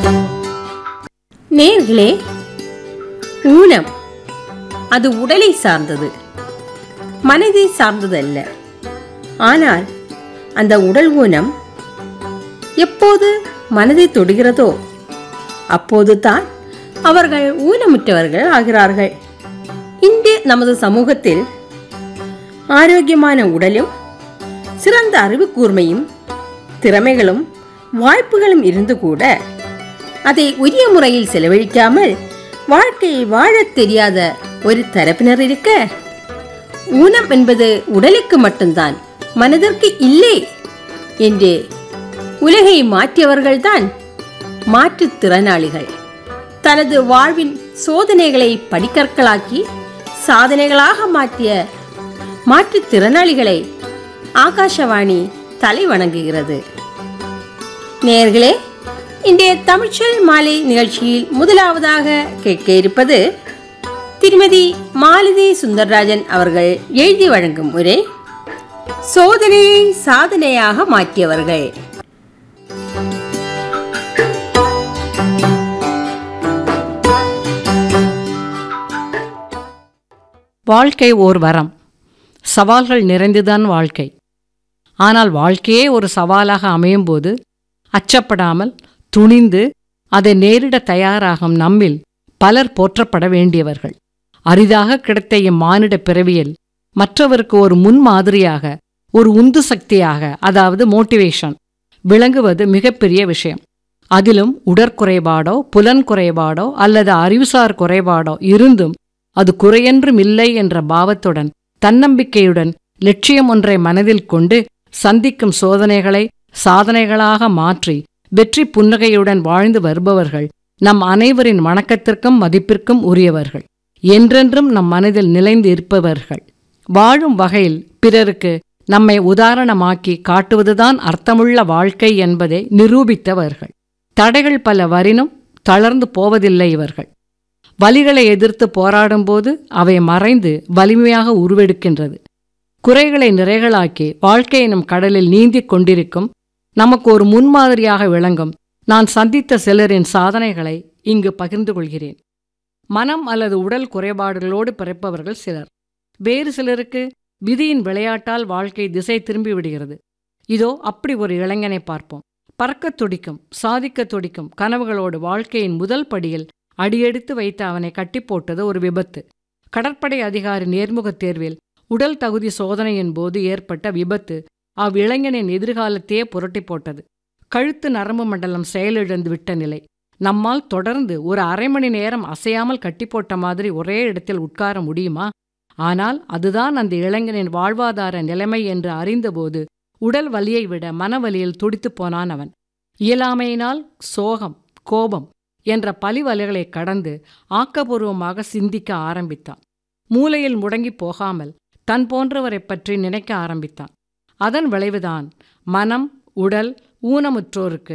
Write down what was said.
நேர்களே ஊனம் அது உடலை சார்ந்தது மனதை சார்ந்தது அல்ல ஆனால் அந்த உடல் ஊனம் எப்போது மனதை தொடுகிறதோ அப்போது தான் அவர்கள் ஊனமுற்றவர்கள் ஆகிறார்கள் இன்று நமது சமூகத்தில் ஆரோக்கியமான உடலும் சிறந்த அறிவு கூர்மையும் திறமைகளும் வாய்ப்புகளும் இருந்து கூட அதை உரிய முறையில் செலவழிக்காமல் வாழ்க்கையை வாழத் தெரியாத ஒரு தரப்பினர் இருக்க ஊனம் என்பது உடலுக்கு மட்டும்தான் மனதிற்கு இல்லை என்று உலகை மாற்றியவர்கள்தான் மாற்றுத்திறனாளிகள் தனது வாழ்வின் சோதனைகளை படிக்கற்களாக்கி சாதனைகளாக மாற்றிய மாற்றுத்திறனாளிகளை ஆகாஷவாணி தலை வணங்குகிறது நேர்களே இன்றைய தமிழ்ச்சொல் மாலை நிகழ்ச்சியில் முதலாவதாக கேட்க இருப்பது திருமதி மாலதி சுந்தர்ராஜன் அவர்கள் எழுதி வழங்கும் உரை சோதனையை சாதனையாக மாற்றியவர்கள் வாழ்க்கை ஓர் வரம் சவால்கள் நிறைந்துதான் வாழ்க்கை ஆனால் வாழ்க்கையே ஒரு சவாலாக அமையும்போது அச்சப்படாமல் துணிந்து அதை நேரிட தயாராகும் நம்மில் பலர் போற்றப்பட வேண்டியவர்கள் அரிதாக கிடைத்த இம்மானிட பிறவியில் மற்றவருக்கு ஒரு முன்மாதிரியாக ஒரு உந்து சக்தியாக அதாவது மோட்டிவேஷன் விளங்குவது மிகப்பெரிய விஷயம் அதிலும் உடற்குறைபாடோ புலன் குறைபாடோ அல்லது அறிவுசார் குறைபாடோ இருந்தும் அது குறையென்றும் இல்லை என்ற பாவத்துடன் தன்னம்பிக்கையுடன் லட்சியம் ஒன்றை மனதில் கொண்டு சந்திக்கும் சோதனைகளை சாதனைகளாக மாற்றி வெற்றி புன்னகையுடன் வாழ்ந்து வருபவர்கள் நம் அனைவரின் வணக்கத்திற்கும் மதிப்பிற்கும் உரியவர்கள் என்றென்றும் நம் மனதில் நிலைந்து இருப்பவர்கள் வாழும் வகையில் பிறருக்கு நம்மை உதாரணமாக்கி காட்டுவதுதான் அர்த்தமுள்ள வாழ்க்கை என்பதை நிரூபித்தவர்கள் தடைகள் பல வரினும் தளர்ந்து போவதில்லை இவர்கள் வலிகளை எதிர்த்து போராடும்போது அவை மறைந்து வலிமையாக உருவெடுக்கின்றது குறைகளை நிறைகளாக்கி வாழ்க்கை எனும் கடலில் நீந்திக் கொண்டிருக்கும் நமக்கு ஒரு முன்மாதிரியாக விளங்கும் நான் சந்தித்த சிலரின் சாதனைகளை இங்கு பகிர்ந்து கொள்கிறேன் மனம் அல்லது உடல் குறைபாடுகளோடு பிறப்பவர்கள் சிலர் வேறு சிலருக்கு விதியின் விளையாட்டால் வாழ்க்கை திசை திரும்பி விடுகிறது இதோ அப்படி ஒரு இளைஞனை பார்ப்போம் பறக்கத் துடிக்கும் சாதிக்கத் துடிக்கும் கனவுகளோடு வாழ்க்கையின் முதல் படியில் அடியெடுத்து வைத்து அவனை கட்டி போட்டது ஒரு விபத்து கடற்படை அதிகாரி நேர்முகத் தேர்வில் உடல் தகுதி சோதனையின் போது ஏற்பட்ட விபத்து அவ்விளைஞனின் எதிர்காலத்தையே புரட்டி போட்டது கழுத்து நரம்பு மண்டலம் செயலிழந்து விட்ட நிலை நம்மால் தொடர்ந்து ஒரு அரை மணி நேரம் அசையாமல் கட்டி போட்ட மாதிரி ஒரே இடத்தில் உட்கார முடியுமா ஆனால் அதுதான் அந்த இளைஞனின் வாழ்வாதார நிலைமை என்று அறிந்தபோது உடல் வலியை விட மனவலியில் துடித்துப் போனான் அவன் இயலாமையினால் சோகம் கோபம் என்ற பழிவலைகளை கடந்து ஆக்கபூர்வமாக சிந்திக்க ஆரம்பித்தான் மூலையில் முடங்கி போகாமல் தன் போன்றவரைப் பற்றி நினைக்க ஆரம்பித்தான் அதன் விளைவுதான் மனம் உடல் ஊனமுற்றோருக்கு